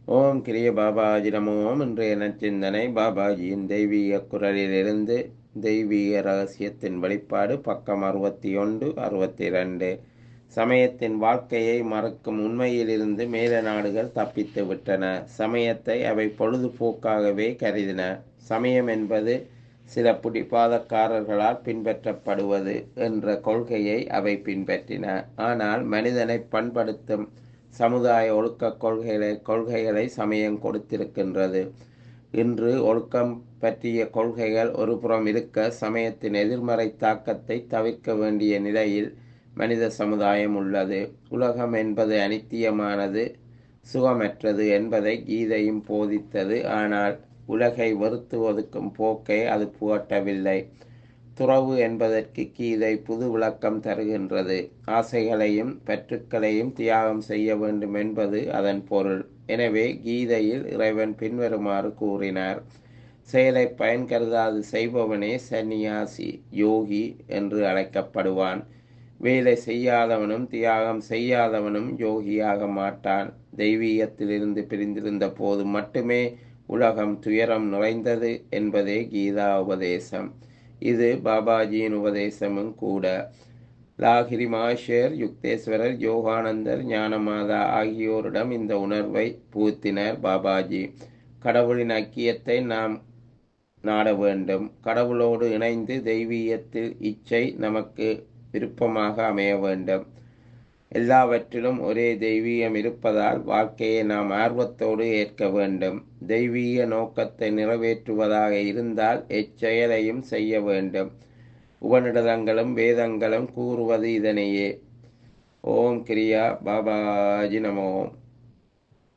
ஓம் கிரிய பாபாஜி நமோ ஓம் இன்றைய நச்சிந்தனை பாபாஜியின் தெய்வீக குரலிலிருந்து தெய்வீக ரகசியத்தின் வெளிப்பாடு பக்கம் அறுபத்தி ஒன்று அறுபத்தி ரெண்டு சமயத்தின் வாழ்க்கையை மறக்கும் உண்மையிலிருந்து மேல நாடுகள் தப்பித்து விட்டன சமயத்தை அவை பொழுதுபோக்காகவே கருதின சமயம் என்பது சில பிடிப்பாதக்காரர்களால் பின்பற்றப்படுவது என்ற கொள்கையை அவை பின்பற்றின ஆனால் மனிதனை பண்படுத்தும் சமுதாய ஒழுக்க கொள்கைகளை கொள்கைகளை சமயம் கொடுத்திருக்கின்றது இன்று ஒழுக்கம் பற்றிய கொள்கைகள் ஒரு புறம் இருக்க சமயத்தின் எதிர்மறை தாக்கத்தை தவிர்க்க வேண்டிய நிலையில் மனித சமுதாயம் உள்ளது உலகம் என்பது அனித்தியமானது சுகமற்றது என்பதை கீதையும் போதித்தது ஆனால் உலகை வெறுத்து ஒதுக்கும் போக்கை அது புகட்டவில்லை துறவு என்பதற்கு கீதை புது விளக்கம் தருகின்றது ஆசைகளையும் பற்றுக்களையும் தியாகம் செய்ய வேண்டும் என்பது அதன் பொருள் எனவே கீதையில் இறைவன் பின்வருமாறு கூறினார் செயலை பயன் கருதாது செய்பவனே சந்நியாசி யோகி என்று அழைக்கப்படுவான் வேலை செய்யாதவனும் தியாகம் செய்யாதவனும் யோகியாக மாட்டான் தெய்வீகத்திலிருந்து பிரிந்திருந்த போது மட்டுமே உலகம் துயரம் நிறைந்தது என்பதே கீதா உபதேசம் இது பாபாஜியின் உபதேசமும் கூட லாகிரி மாஷேர் யுக்தேஸ்வரர் யோகானந்தர் ஞானமாதா ஆகியோரிடம் இந்த உணர்வை புகுத்தினர் பாபாஜி கடவுளின் ஐக்கியத்தை நாம் நாட வேண்டும் கடவுளோடு இணைந்து தெய்வீகத்தில் இச்சை நமக்கு விருப்பமாக அமைய வேண்டும் எல்லாவற்றிலும் ஒரே தெய்வீகம் இருப்பதால் வாழ்க்கையை நாம் ஆர்வத்தோடு ஏற்க வேண்டும் தெய்வீக நோக்கத்தை நிறைவேற்றுவதாக இருந்தால் எச்செயலையும் செய்ய வேண்டும் உபநிடதங்களும் வேதங்களும் கூறுவது இதனையே ஓம் கிரியா பாபாஜி நமோம்